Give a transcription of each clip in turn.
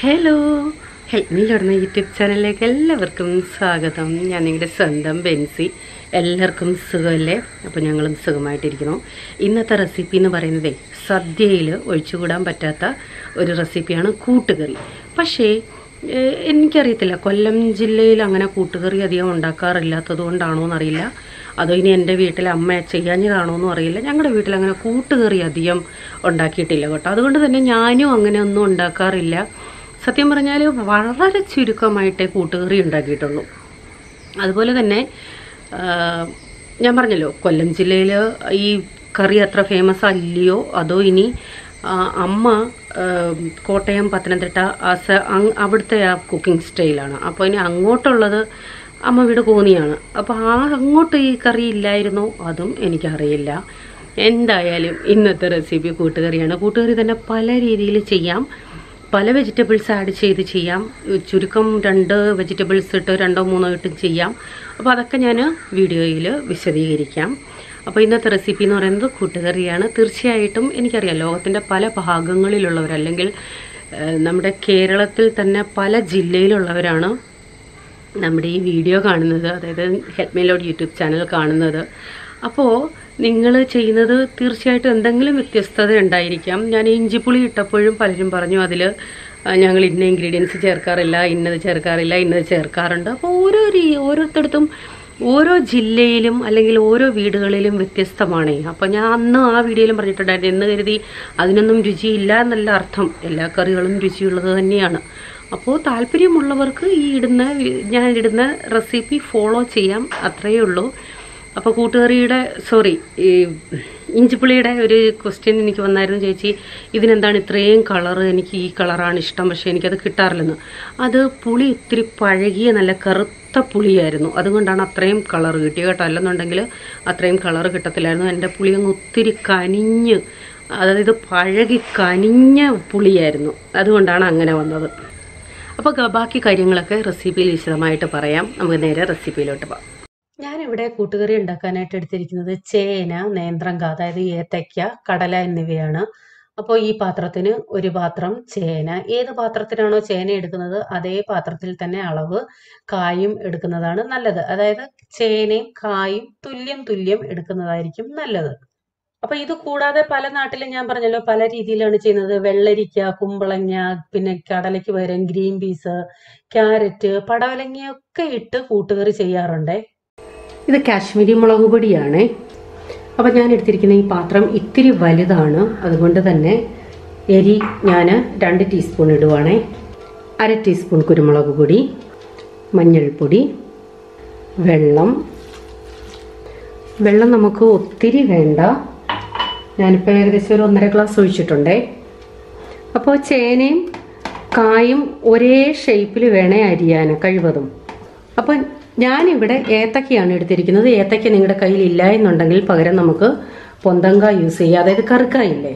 hello help me തുടർന്ന YouTube ചാനലിലേക്ക് എല്ലാവർക്കും സ്വാഗതം ഞാൻ നിങ്ങളുടെ സ്വന്തം ബെൻസി എല്ലാവർക്കും സുഖമല്ലേ അപ്പോൾ ഞങ്ങളും സുഖമായിട്ടിരിക്കുന്നു ഇന്നത്തെ റെസിപ്പി എന്ന് പറയുന്നത് സദ്യയിൽ ഒഴിച്ചുകൂടാൻ പറ്റാത്ത ഒരു റെസിപ്പിയാണ് കൂട്ടുകറി പക്ഷേ ഏഹ്, എനിക്കറിയത്തില്ല കൊല്ലം ജില്ലയിൽ അങ്ങനെ കൂട്ടുകറി അധികം ഉണ്ടാക്കാറില്ലാത്തത് കൊണ്ടാണോ എന്നറിയില്ല അതോ ഇനി എൻ്റെ വീട്ടിൽ അമ്മ ചെയ്യാഞ്ഞതാണോ എന്നും അറിയില്ല ഞങ്ങളുടെ വീട്ടിൽ അങ്ങനെ കൂട്ടുകറി അധികം ഉണ്ടാക്കിയിട്ടില്ല കേട്ടോ അതുകൊണ്ട് തന്നെ ഞാനും അങ്ങനെ ഒന്നും ഉണ്ടാക്കാറില്ല സത്യം പറഞ്ഞാൽ വളരെ ചുരുക്കമായിട്ടേ കൂട്ടുകറി ഉണ്ടാക്കിയിട്ടുള്ളൂ അതുപോലെ തന്നെ ആ, ഞാൻ പറഞ്ഞല്ലോ കൊല്ലം ജില്ലയിൽ ഈ കറി അത്ര ഫേമസ് അല്ലയോ അതോ ഇനി ആ, അമ്മ ആ, കോട്ടയം പത്തനംതിട്ട ആ സ- അങ് അവിടുത്തെ ആ കുക്കിംഗ് സ്റ്റൈലാണ് അപ്പോൾ ഇനി അങ്ങോട്ടുള്ളത് അമ്മ വീട് കോന്നിയാണ് അപ്പോൾ ആ അങ്ങോട്ട് ഈ കറി ഇല്ലായിരുന്നോ അതും എനിക്കറിയില്ല എന്തായാലും ഇന്നത്തെ റെസിപ്പി കൂട്ടുകറിയാണ് കൂട്ടുകറി തന്നെ പല രീതിയിൽ ചെയ്യാം പല വെജിറ്റബിൾസ് ആഡ് ചെയ്ത് ചെയ്യാം ചുരുക്കം രണ്ട് വെജിറ്റബിൾസ് ഇട്ട് രണ്ടോ മൂന്നോ ഇട്ട് ചെയ്യാം അപ്പോൾ അതൊക്കെ ഞാൻ വീഡിയോയിൽ വിശദീകരിക്കാം അപ്പോൾ ഇന്നത്തെ റെസിപ്പി എന്ന് പറയുന്നത് കൂട്ടുകറിയാണ് തീർച്ചയായിട്ടും എനിക്കറിയാം ലോകത്തിൻ്റെ പല ഭാഗങ്ങളിലുള്ളവർ അല്ലെങ്കിൽ ഏഹ്, നമ്മുടെ കേരളത്തിൽ തന്നെ പല ജില്ലയിലുള്ളവരാണ് നമ്മുടെ ഈ വീഡിയോ കാണുന്നത് അതായത് ഹെൽപ്പ് മേലോഡ് യൂട്യൂബ് ചാനൽ കാണുന്നത് അപ്പോൾ നിങ്ങൾ ചെയ്യുന്നത് തീർച്ചയായിട്ടും എന്തെങ്കിലും വ്യത്യസ്തത ഉണ്ടായിരിക്കാം ഞാൻ ഇഞ്ചിപ്പുളി ഇട്ടപ്പോഴും പലരും പറഞ്ഞു അതിൽ ഞങ്ങൾ ഇന്ന ഇൻഗ്രീഡിയൻസ് ചേർക്കാറില്ല ഇന്നത് ചേർക്കാറില്ല ഇന്നത് ചേർക്കാറുണ്ട് അപ്പോൾ ഓരോ രീ- ഓരോരുത്തടത്തും ഓരോ ജില്ലയിലും അല്ലെങ്കിൽ ഓരോ വീടുകളിലും വ്യത്യസ്തമാണ് അപ്പോൾ ഞാൻ അന്ന് ആ വീഡിയോയിലും പറഞ്ഞിട്ടുണ്ടായിരുന്നു എന്ന് കരുതി അതിനൊന്നും രുചിയില്ല എന്നല്ല അർത്ഥം എല്ലാ കറികളും രുചിയുള്ളത് തന്നെയാണ് അപ്പോൾ താല്പര്യമുള്ളവർക്ക് ഈ ഇടുന്ന വി- ഞാൻ ഇടുന്ന റെസിപ്പി ഫോളോ ചെയ്യാം അത്രയേ ഉള്ളൂ അപ്പോൾ കൂട്ടുകറിയുടെ സോറി ഈ ഇഞ്ചിപ്പുളിയുടെ ഒരു ക്വസ്റ്റ്യൻ എനിക്ക് വന്നായിരുന്നു ചേച്ചി ഇതിനെന്താണ് ഇത്രയും കളറ് എനിക്ക് ഈ കളറാണ് ഇഷ്ടം പക്ഷേ എനിക്കത് കിട്ടാറില്ലെന്ന് അത് പുളി ഇത്തിരി പഴകിയ നല്ല കറുത്ത പുളിയായിരുന്നു അതുകൊണ്ടാണ് അത്രയും കളർ കിട്ടിയത് കേട്ടോ അല്ലെന്നുണ്ടെങ്കിൽ അത്രയും കളർ കിട്ടത്തില്ലായിരുന്നു എൻ്റെ പുളി അങ്ങ് ഒത്തിരി കനിഞ്ഞ് അതായത് പഴകി കനിഞ്ഞ പുളിയായിരുന്നു അതുകൊണ്ടാണ് അങ്ങനെ വന്നത് അപ്പോൾ ഗ- ബാക്കി കാര്യങ്ങളൊക്കെ റെസിപ്പിയിൽ വിശദമായിട്ട് പറയാം നമുക്ക് നേരെ റെസിപ്പിയിലോട്ട് പോകാം ഞാനിവിടെ കൂട്ടുകറി ഉണ്ടാക്കാനായിട്ട് എടുത്തിരിക്കുന്നത് ചേന നേന്ത്രങ്ക അതായത് ഏത്തയ്ക്ക കടല എന്നിവയാണ് അപ്പോൾ ഈ പാത്രത്തിന് ഒരു പാത്രം ചേന ഏത് പാത്രത്തിനാണോ ചേന എടുക്കുന്നത് അതേ പാത്രത്തിൽ തന്നെ അളവ് കായും എടുക്കുന്നതാണ് നല്ലത് അതായത് ചേനയും കായും തുല്യം തുല്യം എടുക്കുന്നതായിരിക്കും നല്ലത് അപ്പൊ ഇത് കൂടാതെ പല നാട്ടിലും ഞാൻ പറഞ്ഞല്ലോ പല രീതിയിലാണ് ചെയ്യുന്നത് വെള്ളരിക്ക കുമ്പളങ്ങ പിന്നെ കടലയ്ക്ക് പകരം ഗ്രീൻ പീസ് ക്യാരറ്റ് പടവലങ്ങയൊക്കെ ഇട്ട് കൂട്ടുകറി ചെയ്യാറുണ്ടേ ഇത് കാശ്മീരി മുളക് പൊടിയാണ് അപ്പം ഞാൻ എടുത്തിരിക്കുന്ന ഈ പാത്രം ഇത്തിരി വലുതാണ് അതുകൊണ്ട് തന്നെ എരി ഞാൻ രണ്ട് ടീസ്പൂൺ ഇടുവാണേ അര ടീസ്പൂൺ കുരുമുളക് പൊടി മഞ്ഞൾപ്പൊടി വെള്ളം വെള്ളം നമുക്ക് ഒത്തിരി വേണ്ട ഞാനിപ്പോൾ ഏകദേശം ഒരു ഒന്നര ഗ്ലാസ് ഒഴിച്ചിട്ടുണ്ടേ അപ്പോൾ ചേനയും കായും ഒരേ ഷേപ്പിൽ വേണേ അരിയാൻ കഴിവതും അപ്പം ഞാനിവിടെ ഏത്തക്കയാണ് എടുത്തിരിക്കുന്നത് ഏത്തക്ക നിങ്ങളുടെ കയ്യിൽ ഇല്ല എന്നുണ്ടെങ്കിൽ പകരം നമുക്ക് പൊന്തങ്ക യൂസ് ചെയ്യുക അതായത് കറുക്കായില്ലേ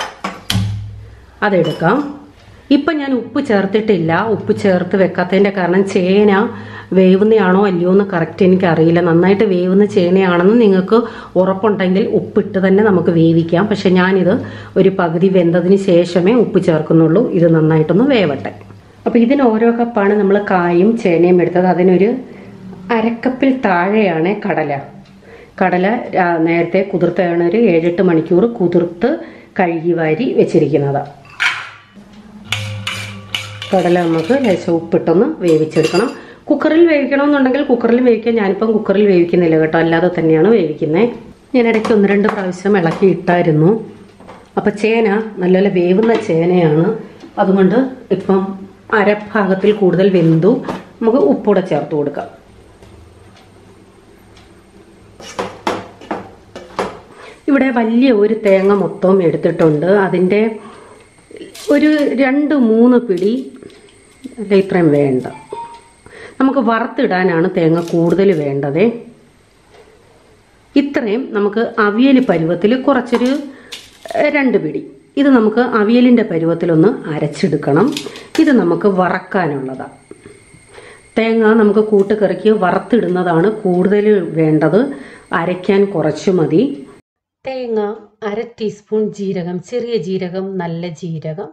അതെടുക്കാം ഇപ്പം ഞാൻ ഉപ്പ് ചേർത്തിട്ടില്ല ഉപ്പ് ചേർത്ത് വെക്കാത്തതിൻ്റെ കാരണം ചേന വേവുന്നയാണോ അല്ലയോ എന്ന് കറക്റ്റ് എനിക്ക് അറിയില്ല നന്നായിട്ട് വേവുന്ന ചേനയാണെന്ന് നിങ്ങൾക്ക് ഉറപ്പുണ്ടെങ്കിൽ ഉപ്പിട്ട് തന്നെ നമുക്ക് വേവിക്കാം പക്ഷെ ഞാനിത് ഒരു പകുതി വെന്തതിന് ശേഷമേ ഉപ്പ് ചേർക്കുന്നുള്ളൂ ഇത് നന്നായിട്ടൊന്ന് വേവട്ടെ അപ്പോൾ ഇതിന് ഓരോ കപ്പാണ് നമ്മൾ കായും ചേനയും എടുത്തത് അതിനൊരു അരക്കപ്പിൽ താഴെയാണ് കടല കടല രാ- നേരത്തെ കുതിർത്താണ് ഒരു ഏഴെട്ട് മണിക്കൂർ കുതിർത്ത് കഴുകി വാരി വെച്ചിരിക്കുന്നത് കടല നമുക്ക് ലേശം ഉപ്പിട്ടൊന്ന് വേവിച്ചെടുക്കണം കുക്കറിൽ വേവിക്കണമെന്നുണ്ടെങ്കിൽ കുക്കറിൽ വേവിക്കാൻ ഞാനിപ്പം കുക്കറിൽ വേവിക്കുന്നില്ല കേട്ടോ അല്ലാതെ തന്നെയാണ് വേവിക്കുന്നത് ഞാൻ ഇടയ്ക്ക് ഒന്ന് രണ്ട് പ്രാവശ്യം ഇളക്കി ഇട്ടായിരുന്നു അപ്പം ചേന നല്ലപോലെ വേവുന്ന ചേനയാണ് അതുകൊണ്ട് ഇപ്പം അരഭാഗത്തിൽ കൂടുതൽ വെന്തു നമുക്ക് ഉപ്പൂടെ ചേർത്ത് കൊടുക്കാം ഇവിടെ വലിയ ഒരു തേങ്ങ മൊത്തം എടുത്തിട്ടുണ്ട് അതിൻ്റെ ഒരു രണ്ട് മൂന്ന് പിടി അല്ല ഇത്രയും വേണ്ട നമുക്ക് വറുത്തിടാനാണ് തേങ്ങ കൂടുതൽ വേണ്ടത് ഇത്രയും നമുക്ക് അവിയൽ പരുവത്തിൽ കുറച്ചൊരു ഏഹ്, രണ്ട് പിടി ഇത് നമുക്ക് അവിയലിൻ്റെ പരുവത്തിലൊന്ന് അരച്ചെടുക്കണം ഇത് നമുക്ക് വറക്കാനുള്ളതാണ് തേങ്ങ നമുക്ക് കൂട്ടുകറിക്ക് വറുത്തിടുന്നതാണ് കൂടുതൽ വേണ്ടത് അരയ്ക്കാൻ കുറച്ച് മതി തേങ്ങ അര ടീസ്പൂൺ ജീരകം ചെറിയ ജീരകം നല്ല ജീരകം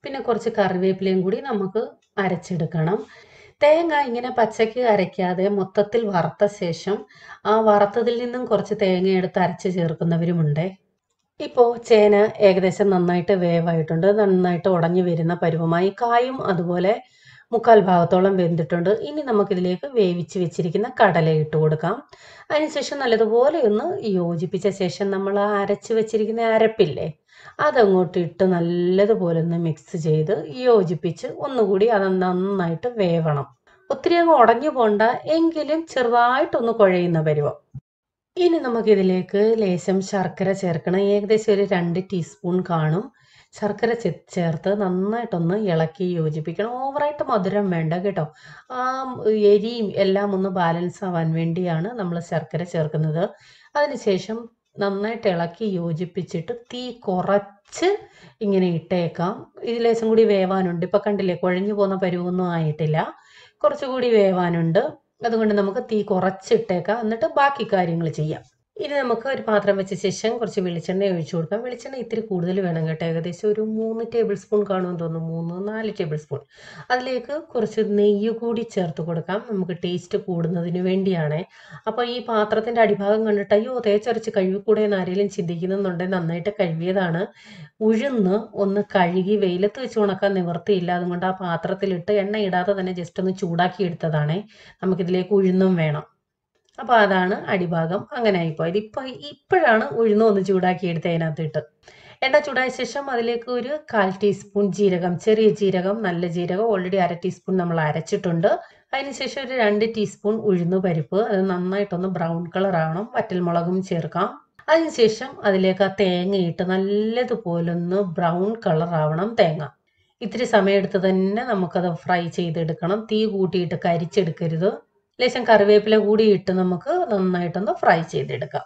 പിന്നെ കുറച്ച് കറിവേപ്പിലയും കൂടി നമുക്ക് അരച്ചെടുക്കണം തേങ്ങ ഇങ്ങനെ പച്ചയ്ക്ക് അരയ്ക്കാതെ മൊത്തത്തിൽ വറുത്ത ശേഷം ആ വറുത്തതിൽ നിന്നും കുറച്ച് തേങ്ങ എടുത്ത് അരച്ച് ചേർക്കുന്നവരുമുണ്ട് ഇപ്പോൾ ചേന ഏകദേശം നന്നായിട്ട് വേവായിട്ടുണ്ട് നന്നായിട്ട് ഉടഞ്ഞു വരുന്ന പരുവമായി കായും അതുപോലെ മുക്കാൽ ഭാഗത്തോളം വെന്തിട്ടുണ്ട് ഇനി നമുക്കിതിലേക്ക് വേവിച്ച് വെച്ചിരിക്കുന്ന കടല ഇട്ട് കൊടുക്കാം അതിനുശേഷം നല്ലതുപോലെ ഒന്ന് യോജിപ്പിച്ച ശേഷം നമ്മൾ ആ അരച്ച് വെച്ചിരിക്കുന്ന അരപ്പില്ലേ അതങ്ങോട്ട് ഇട്ട് നല്ലതുപോലെ ഒന്ന് മിക്സ് ചെയ്ത് യോജിപ്പിച്ച് ഒന്നുകൂടി അത് നന്നായിട്ട് വേവണം ഒത്തിരി അങ്ങ് ഉടഞ്ഞു പോണ്ട എങ്കിലും ചെറുതായിട്ടൊന്ന് കുഴയുന്ന പരുവം ഇനി നമുക്കിതിലേക്ക് ലേശം ശർക്കര ചേർക്കണം ഏകദേശം ഒരു രണ്ട് ടീസ്പൂൺ കാണും ശർക്കര ചെ- ചേർത്ത് നന്നായിട്ടൊന്ന് ഇളക്കി യോജിപ്പിക്കണം ഓവറായിട്ട് മധുരം വേണ്ട കേട്ടോ ആ എരിയും എല്ലാം ഒന്ന് ബാലൻസ് ആവാൻ വേണ്ടിയാണ് നമ്മൾ ശർക്കര ചേർക്കുന്നത് അതിനുശേഷം നന്നായിട്ട് ഇളക്കി യോജിപ്പിച്ചിട്ട് തീ കുറച്ച് ഇങ്ങനെ ഇട്ടേക്കാം ഇത് ലേശം കൂടി വേവാനുണ്ട് ഇപ്പം കണ്ടില്ലേ കുഴഞ്ഞു പോകുന്ന പരുവൊന്നും ആയിട്ടില്ല കുറച്ചുകൂടി വേവാനുണ്ട് അതുകൊണ്ട് നമുക്ക് തീ കുറച്ചിട്ടേക്കാം എന്നിട്ട് ബാക്കി കാര്യങ്ങൾ ചെയ്യാം ഇനി നമുക്ക് ഒരു പാത്രം വെച്ച ശേഷം കുറച്ച് വെളിച്ചെണ്ണ ഒഴിച്ചു കൊടുക്കാം വെളിച്ചെണ്ണ ഇത്തിരി കൂടുതൽ വേണം കേട്ടോ ഏകദേശം ഒരു മൂന്ന് ടേബിൾ സ്പൂൺ കാണുമെന്ന് തോന്നുന്നു മൂന്ന് നാല് ടേബിൾ സ്പൂൺ അതിലേക്ക് കുറച്ച് നെയ്യ് കൂടി ചേർത്ത് കൊടുക്കാം നമുക്ക് ടേസ്റ്റ് കൂടുന്നതിന് വേണ്ടിയാണ് അപ്പോൾ ഈ പാത്രത്തിൻ്റെ അടിഭാഗം കണ്ടിട്ട് അയ്യോ തേച്ചരച്ച് കഴുകിക്കൂടെ എന്ന് ആരെങ്കിലും ചിന്തിക്കുന്നുണ്ടെങ്കിൽ നന്നായിട്ട് കഴുകിയതാണ് ഉഴുന്ന് ഒന്ന് കഴുകി വെയിലത്ത് വെച്ച് ഉണക്കാൻ നിവർത്തിയില്ല അതുകൊണ്ട് ആ പാത്രത്തിലിട്ട് എണ്ണ ഇടാതെ തന്നെ ജസ്റ്റ് ഒന്ന് ചൂടാക്കി എടുത്തതാണേ നമുക്കിതിലേക്ക് ഉഴുന്നും വേണം അപ്പോൾ അതാണ് അടിഭാഗം അങ്ങനെ ആയിപ്പോയത് ഇപ്പോൾ ഇപ്പോഴാണ് ഉഴുന്ന് ഒന്ന് ചൂടാക്കി എടുത്ത് അതിനകത്തിട്ട് എണ്ണ ചൂടായ ശേഷം അതിലേക്ക് ഒരു കാൽ ടീസ്പൂൺ ജീരകം ചെറിയ ജീരകം നല്ല ജീരകം ഓൾറെഡി അര ടീസ്പൂൺ നമ്മൾ അരച്ചിട്ടുണ്ട് അതിനുശേഷം ഒരു രണ്ട് ടീസ്പൂൺ ഉഴുന്ന് പരിപ്പ് അത് നന്നായിട്ടൊന്ന് ബ്രൗൺ കളർ ആവണം വറ്റൽമുളകും ചേർക്കാം അതിനുശേഷം അതിലേക്ക് ആ തേങ്ങയിട്ട് നല്ലതുപോലെ ഒന്ന് ബ്രൗൺ കളർ ആവണം തേങ്ങ ഇത്തിരി സമയമെടുത്ത് തന്നെ നമുക്കത് ഫ്രൈ ചെയ്തെടുക്കണം തീ കൂട്ടിയിട്ട് കരിച്ചെടുക്കരുത് ലേശം കറിവേപ്പില കൂടി ഇട്ട് നമുക്ക് നന്നായിട്ടൊന്ന് ഫ്രൈ ചെയ്തെടുക്കാം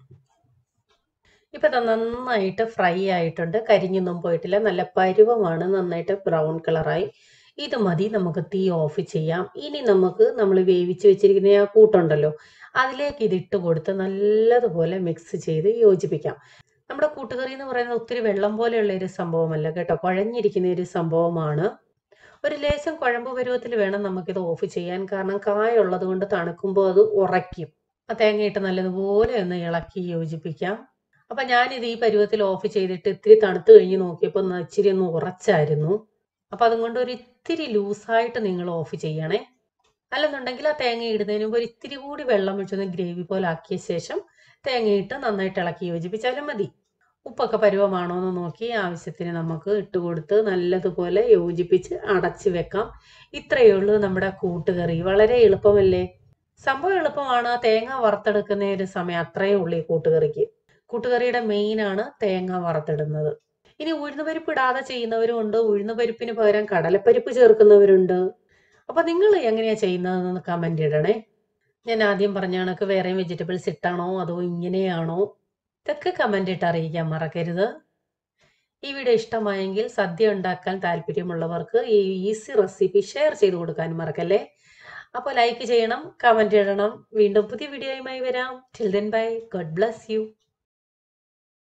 ഇപ്പം ഇത് നന്നായിട്ട് ഫ്രൈ ആയിട്ടുണ്ട് കരിഞ്ഞൊന്നും പോയിട്ടില്ല നല്ല പരുവമാണ് നന്നായിട്ട് ബ്രൗൺ കളറായി ഇത് മതി നമുക്ക് തീ ഓഫ് ചെയ്യാം ഇനി നമുക്ക് നമ്മൾ വേവിച്ച് വെച്ചിരിക്കുന്ന ആ കൂട്ടുണ്ടല്ലോ അതിലേക്ക് ഇതിട്ട് കൊടുത്ത് നല്ലതുപോലെ മിക്സ് ചെയ്ത് യോജിപ്പിക്കാം നമ്മുടെ കൂട്ടുകറി എന്ന് പറയുന്നത് ഒത്തിരി വെള്ളം പോലെയുള്ള ഒരു സംഭവമല്ല കേട്ടോ കുഴഞ്ഞിരിക്കുന്ന ഒരു സംഭവമാണ് ഒരു ലേശം കുഴമ്പ് പരുവത്തിൽ വേണം നമുക്കിത് ഓഫ് ചെയ്യാൻ കാരണം കായ ഉള്ളത് കൊണ്ട് തണുക്കുമ്പോൾ അത് ഉറയ്ക്കും ആ തേങ്ങയിട്ട് നല്ലതുപോലെ ഒന്ന് ഇളക്കി യോജിപ്പിക്കാം അപ്പം ഞാനിത് ഈ പരുവത്തിൽ ഓഫ് ചെയ്തിട്ട് ഇത്തിരി തണുത്ത് കഴിഞ്ഞ് നോക്കിയപ്പോൾ ഒന്ന് ഇച്ചിരി ഒന്ന് ഉറച്ചായിരുന്നു അപ്പം അതുകൊണ്ട് ഒരു ഇത്തിരി ലൂസായിട്ട് നിങ്ങൾ ഓഫ് ചെയ്യണേ അല്ലെന്നുണ്ടെങ്കിൽ ആ തേങ്ങ ഇടുന്നതിന് മുമ്പ് ഒരു ഇത്തിരി കൂടി വെള്ളം ഒഴിച്ചൊന്ന് ഗ്രേവി പോലെ ആക്കിയ ശേഷം തേങ്ങയിട്ട് നന്നായിട്ട് ഇളക്കി യോജിപ്പിച്ചാലും മതി ഉപ്പൊക്കെ പരുവമാണോ എന്ന് നോക്കി ആവശ്യത്തിന് നമുക്ക് ഇട്ട് കൊടുത്ത് നല്ലതുപോലെ യോജിപ്പിച്ച് അടച്ച് വെക്കാം ഇത്രയേ ഉള്ളൂ നമ്മുടെ കൂട്ടുകറി വളരെ എളുപ്പമല്ലേ സംഭവം എളുപ്പമാണ് ആ തേങ്ങ വറുത്തെടുക്കുന്ന ഒരു സമയം അത്രയേ ഉള്ളൂ ഈ കൂട്ടുകറിക്ക് കൂട്ടുകറിയുടെ മെയിൻ ആണ് തേങ്ങ വറുത്തിടുന്നത് ഇനി ഉഴുന്നുപരിപ്പ് ഇടാതെ ചെയ്യുന്നവരും ഉണ്ട് ഉഴുന്നുപരിപ്പിന് പകരം കടലപ്പരിപ്പ് ചേർക്കുന്നവരുണ്ട് അപ്പൊ നിങ്ങൾ എങ്ങനെയാ ചെയ്യുന്നതെന്ന് കമന്റ് ഇടണേ ഞാൻ ആദ്യം പറഞ്ഞ കണക്ക് വേറെയും വെജിറ്റബിൾസ് ഇട്ടാണോ അതോ ഇങ്ങനെയാണോ ഇതൊക്കെ കമന്റ് ഇട്ട് അറിയിക്കാൻ മറക്കരുത് ഈ വീഡിയോ ഇഷ്ടമായെങ്കിൽ സദ്യ ഉണ്ടാക്കാൻ താല്പര്യമുള്ളവർക്ക് ഈ ഈസി റെസിപ്പി ഷെയർ ചെയ്ത് കൊടുക്കാൻ മറക്കല്ലേ അപ്പോൾ ലൈക്ക് ചെയ്യണം കമന്റ് ഇടണം വീണ്ടും പുതിയ വീഡിയോയുമായി വരാം till then bye God bless U